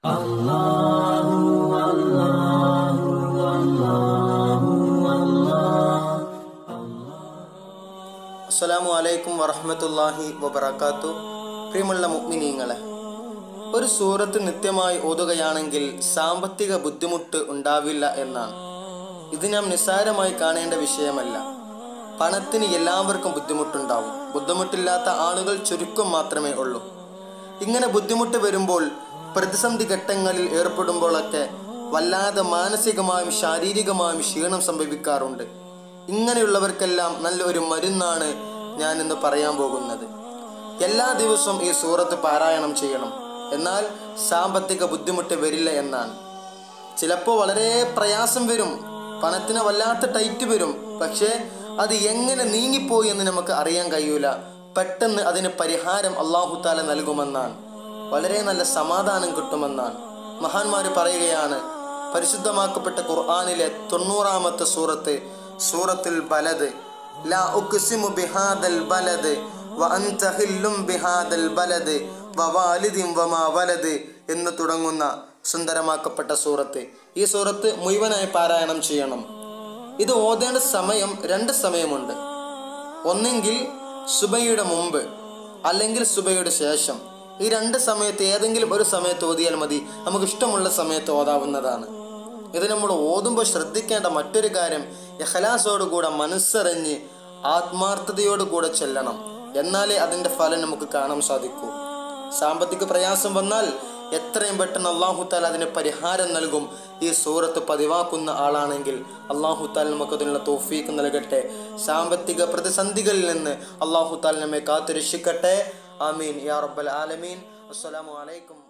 അസ്സലാമു അലൈക്കും വറഹ്മത്തുള്ളാഹി വബറകാത്തു പ്രിയമുള്ള മുഅ്മിനീങ്ങളെ ഒരു സൂറത്ത് നിത്യമായി ഓതുകയാണെങ്കിൽ സാമ്പത്തിക ബുദ്ധിമുട്ട് ഉണ്ടാവില്ല എന്നാണ് ഇത് നാം നിസ്സാരമായി കാണേണ്ട വിഷയമല്ല പണത്തിന് എല്ലാവർക്കും ബുദ്ധിമുട്ടുണ്ടാവും ബുദ്ധിമുട്ടില്ലാത്ത ആളുകൾ ചുരുക്കം മാത്രമേ ഉള്ളൂ ഇങ്ങനെ ബുദ്ധിമുട്ട് വരുമ്പോൾ പ്രതിസന്ധി ഘട്ടങ്ങളിൽ ഏർപ്പെടുമ്പോഴൊക്കെ വല്ലാതെ മാനസികമായും ശാരീരികമായും ക്ഷീണം സംഭവിക്കാറുണ്ട് ഇങ്ങനെയുള്ളവർക്കെല്ലാം നല്ലൊരു മരുന്നാണ് ഞാൻ ഇന്ന് പറയാൻ പോകുന്നത് എല്ലാ ദിവസവും ഈ സൂറത്ത് പാരായണം ചെയ്യണം എന്നാൽ സാമ്പത്തിക ബുദ്ധിമുട്ട് വരില്ല എന്നാണ് ചിലപ്പോൾ വളരെ പ്രയാസം വരും പണത്തിന് വല്ലാത്ത ടൈറ്റ് വരും പക്ഷേ അത് എങ്ങനെ നീങ്ങിപ്പോയി എന്ന് നമുക്ക് അറിയാൻ കഴിയൂല പെട്ടെന്ന് അതിന് പരിഹാരം അള്ളാഹു താല നൽകുമെന്നാണ് വളരെ നല്ല സമാധാനം കിട്ടുമെന്നാണ് മഹാന്മാർ പറയുകയാണ് പരിശുദ്ധമാക്കപ്പെട്ട ഖുർആാനിലെ തൊണ്ണൂറാമത്തെ സൂറത്ത് സൂറത്തുൽ ബലദ് ലാ ഉഖ്സിമു ബിഹാദൽ ബലദ് വ അൻത ഹില്ലും ബിഹാദൽ ബലദ് വവാലിദിൻ വമാ വലദ് എന്ന് തുടങ്ങുന്ന സുന്ദരമാക്കപ്പെട്ട സൂറത്ത് ഈ സൂറത്ത് മുഴുവനായി പാരായണം ചെയ്യണം ഇത് ഓതേണ്ട സമയം രണ്ട് സമയമുണ്ട് ഒന്നെങ്കിൽ സുബയുടെ മുമ്പ് അല്ലെങ്കിൽ സുബയുടെ ശേഷം ഈ രണ്ട് സമയത്ത് ഏതെങ്കിലും ഒരു സമയത്ത് ഓതിയാൽ മതി നമുക്ക് ഇഷ്ടമുള്ള സമയത്ത് ഓതാവുന്നതാണ് ഇത് നമ്മൾ ഓതുമ്പോൾ ശ്രദ്ധിക്കേണ്ട മറ്റൊരു കാര്യം യഹലാസോടുകൂടെ മനസ്സറിഞ്ഞ് ആത്മാർത്ഥതയോടുകൂടെ ചെല്ലണം എന്നാലേ അതിൻ്റെ ഫലം നമുക്ക് കാണാൻ സാധിക്കൂ സാമ്പത്തിക പ്രയാസം വന്നാൽ എത്രയും പെട്ടെന്ന് അള്ളാഹു താൽ അതിന് പരിഹാരം നൽകും ഈ സൂറത്ത് പതിവാക്കുന്ന ആളാണെങ്കിൽ അള്ളാഹു താൽ നമുക്ക് അതിനുള്ള തോഫീക്ക് നൽകട്ടെ സാമ്പത്തിക പ്രതിസന്ധികളിൽ നിന്ന് അള്ളാഹു താൽ നമ്മെ കാത്തുരക്ഷിക്കട്ടെ ആമീൻ യാ റബ്ബൽ ആലമീൻ അസ്സലാമു അലൈക്കും